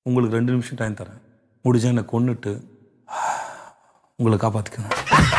உங்களுக்கு ரெண்டு நிமிஷம் டைம் தரேன் முடிஞ்சா என்னை கொன்னுட்டு உங்களை காப்பாற்றிக்கணும்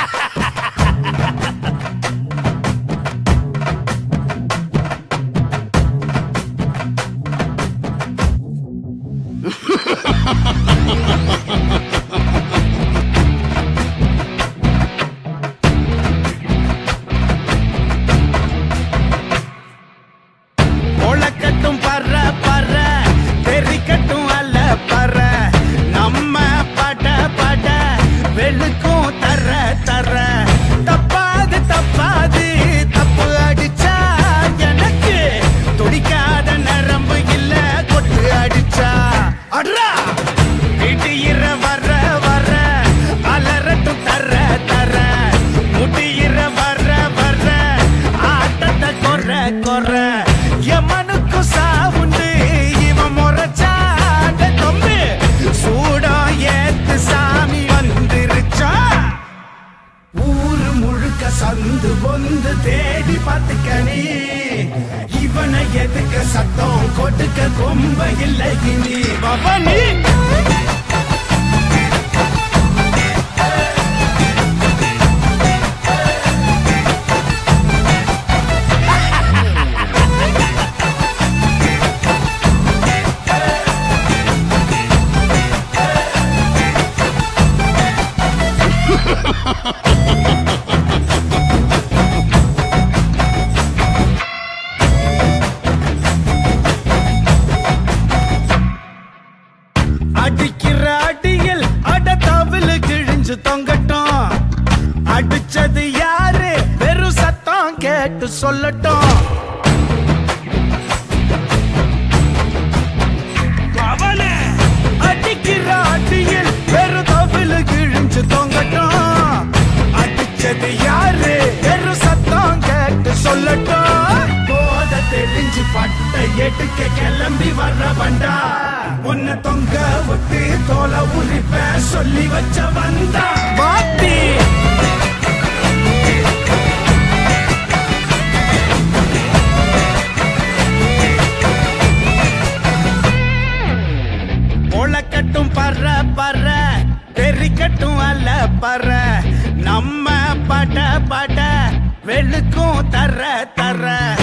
ஒளக்கட்டும் பற பற தெரிக்கட்டும் அல்ல பற நம்ம பட பட வெளுக்கும் தர தர தப்பாது தப்பாது தப்பு அடிச்சா எனக்கு துடிக்காத நரம்பு இல்ல கொட்டு அடிச்சா அட்ரா வீட்டு இர வர வர அலறட்டும் தர தர முடியிற வர வர ஆட்டத்தை கொற கொற எமனுக்கு சாவுண்டு இவன் முறைச்சாண்ட தம்பி சூடம் ஏத்து சாமி வந்துருச்சா ஊரு முழுக்க சந்து பொந்து தேடி பார்த்துக்கணி இவனை எதுக்க சத்தம் கொடுக்க கொம்ப இல்லை இனி பவனி அடிக்கிற அடியில் அட தவிழு கிழிஞ்சு தொங்கட்டும் அடிச்சது யாரு வெறும் சத்தம் கேட்டு சொல்லட்டும் அவனே அடிக்கிற அடியில் வெறும் தவிழு கிழிஞ்சு தொங்கட்டும் அடிச்சது யாரு வெறும் சத்தம் கேட்டு சொல்லட்டும் போத தெரிஞ்சு பட்ட எடுக்க கிளம்பி வர்ற வண்டா உன்னை தொங்க விட்டு தோலை உரிப்ப சொல்லி வச்ச வந்தா பாத்தி முளைக்கட்டும் பற பற தெரிக்கட்டும் அல்ல பற நம்ம பட பட வெளுக்கும் தர தர